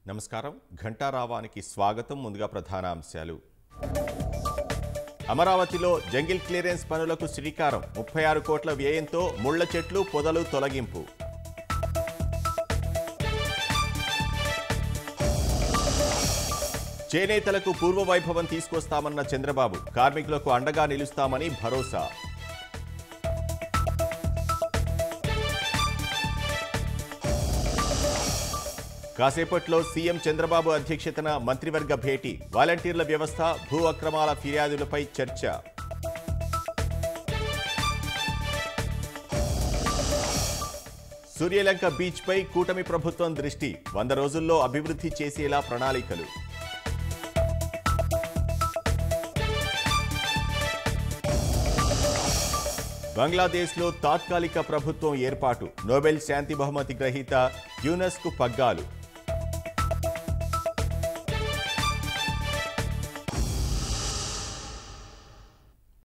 నమస్కారం ఘంటారావానికి స్వాగతం ముందుగా ప్రధాన అంశాలు అమరావతిలో జంగిల్ క్లియరెన్స్ పనులకు శ్రీకారం ముప్పై ఆరు కోట్ల వ్యయంతో ముళ్ల చెట్లు పొదలు తొలగింపు చేనేతలకు పూర్వ వైభవం తీసుకొస్తామన్న చంద్రబాబు కార్మికులకు అండగా నిలుస్తామని భరోసా కాసేపట్లో సీఎం చంద్రబాబు అధ్యక్షతన మంత్రివర్గ భేటీ వాలంటీర్ల వ్యవస్థ భూ అక్రమాల ఫిర్యాదులపై చర్చ సూర్యలంక బీచ్పై కూటమి ప్రభుత్వం దృష్టి వంద రోజుల్లో అభివృద్ధి చేసేలా ప్రణాళికలు బంగ్లాదేశ్లో తాత్కాలిక ప్రభుత్వం ఏర్పాటు నోబెల్ శాంతి బహుమతి గ్రహీత యూనస్కు పగ్గాలు